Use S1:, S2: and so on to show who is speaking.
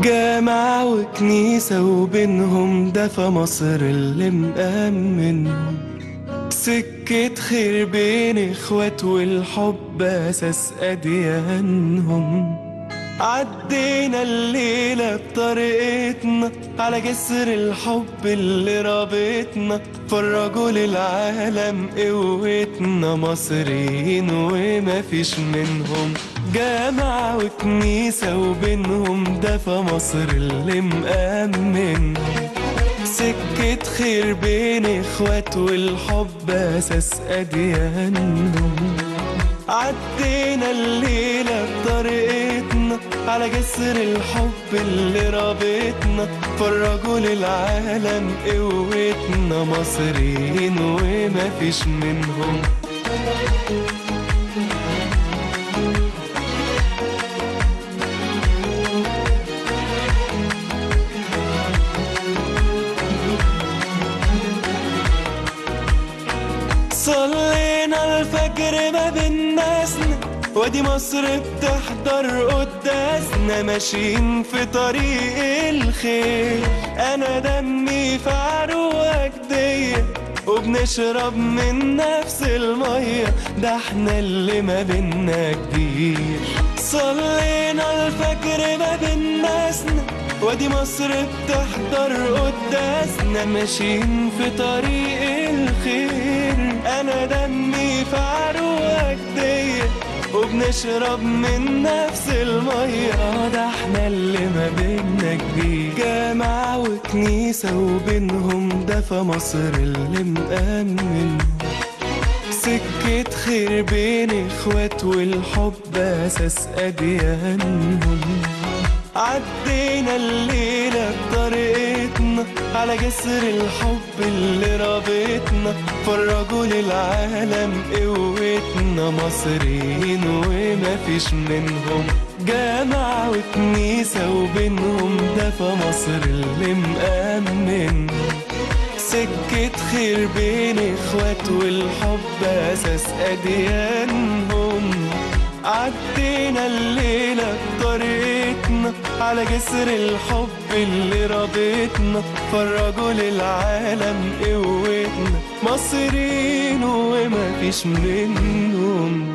S1: جامعة وكنيسة وبينهم دفا مصر اللي مأمنهم سكة خير بين اخوات والحب اساس اديانهم عدينا الليلة بطريقتنا على جسر الحب اللي رابطنا فرجوا للعالم قوتنا مصريين وما فيش منهم جامعة وكنيسة وبينهم دفا مصر اللي مأمنهم سكة خير بين اخوات والحب اساس اديانهم عدينا الليلة بطريقتنا على جسر الحب اللي رابطنا فرجوا للعالم قوتنا مصريين وما فيش منهم صلينا الفجر ما بين ناسنا وادي مصر بتحضر قداسنا ماشيين في طريق الخير انا دمي في عروق دي وبنشرب من نفس المية ده احنا اللي ما بينا كبير صلينا الفجر ما بين ناسنا وادي مصر بتحضر قداسنا ماشيين في طريق الخير انا دمي في عروق دي وبنشرب من نفس المية ده احنا اللي ما بينا كبير جامعة وكنيسة وبينهم دفا مصر اللي مأمنهم سكة خير بين اخوات والحب اساس اديانهم عدينا الليلة بطريقتنا على جسر الحب اللي رابطنا فرجوا للعالم قوتنا مصريين وما فيش منهم جامعة وكنيسة وبينهم دفا مصر اللي مأمنهم سكة خير بين اخوات والحب اساس اديانهم عدينا الليلة بطريقتنا على جسر الحب اللي رابطنا فرجوا للعالم قوتنا مصريين وما فيش منهم